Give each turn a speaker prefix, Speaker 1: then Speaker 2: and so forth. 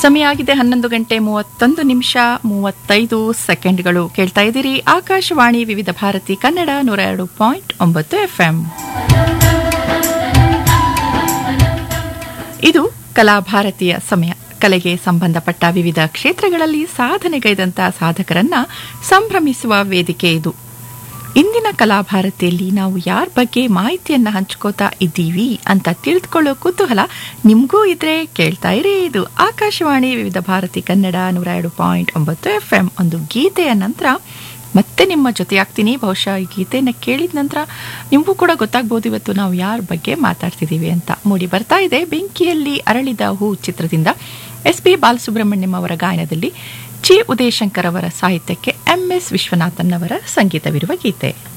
Speaker 1: ಸಮಯ ಆಗಿದೆ ಹನ್ನೊಂದು ಗಂಟೆ ಮೂವತ್ತೊಂದು ನಿಮಿಷ ಮೂವತ್ತೈದು ಸೆಕೆಂಡ್ಗಳು ಕೇಳ್ತಾ ಇದ್ದೀರಿ ಆಕಾಶವಾಣಿ ವಿವಿಧ ಭಾರತಿ ಕನ್ನಡ ನೂರ ಎರಡು ಪಾಯಿಂಟ್ ಒಂಬತ್ತು ಎಫ್ಎಂ ಇದು ಕಲಾಭಾರತಿಯ ಸಮಯ ಕಲೆಗೆ ಸಂಬಂಧಪಟ್ಟ ವಿವಿಧ ಕ್ಷೇತ್ರಗಳಲ್ಲಿ ಸಾಧನೆಗೈದಂತಹ ಸಾಧಕರನ್ನ ಸಂಭ್ರಮಿಸುವ ವೇದಿಕೆ ಇದು ಇಂದಿನ ಕಲಾಭಾರತಿಯಲ್ಲಿ ನಾವು ಯಾರ ಬಗ್ಗೆ ಮಾಹಿತಿಯನ್ನ ಹಂಚ್ಕೋತಾ ಇದ್ದೀವಿ ಅಂತ ತಿಳಿದುಕೊಳ್ಳೋ ಕುತೂಹಲ ನಿಮಗೂ ಇದ್ರೆ ಕೇಳ್ತಾ ಇರಿ ಇದು ಆಕಾಶವಾಣಿ ವಿವಿಧ ಭಾರತಿ ಕನ್ನಡ ನೂರ ಎರಡು ಪಾಯಿಂಟ್ ಒಂಬತ್ತು ಎಫ್ ಎಂ ಒಂದು ಗೀತೆಯ ನಂತರ ಮತ್ತೆ ನಿಮ್ಮ ಜೊತೆಯಾಗ್ತೀನಿ ಬಹುಶಃ ಈ ಗೀತೆಯನ್ನು ಕೇಳಿದ ನಂತರ ನಿಮಗೂ ಕೂಡ ಗೊತ್ತಾಗ್ಬೋದು ಇವತ್ತು ನಾವು ಯಾರ ಬಗ್ಗೆ ಮಾತಾಡ್ತಿದ್ದೀವಿ ಅಂತ ಮೂಡಿ ಬರ್ತಾ ಇದೆ ಬೆಂಕಿಯಲ್ಲಿ ಅರಳಿದ ಹೂ ಚಿತ್ರದಿಂದ ಎಸ್ ಪಿ ಬಾಲಸುಬ್ರಹ್ಮಣ್ಯಂ ಅವರ ಗಾಯನದಲ್ಲಿ ಚಿ ಉದಯಶಂಕರ್ ಅವರ ಸಾಹಿತ್ಯಕ್ಕೆ ಎಂ ಎಸ್ ವಿಶ್ವನಾಥನ್ ಅವರ ಸಂಗೀತವಿರುವ ಗೀತೆ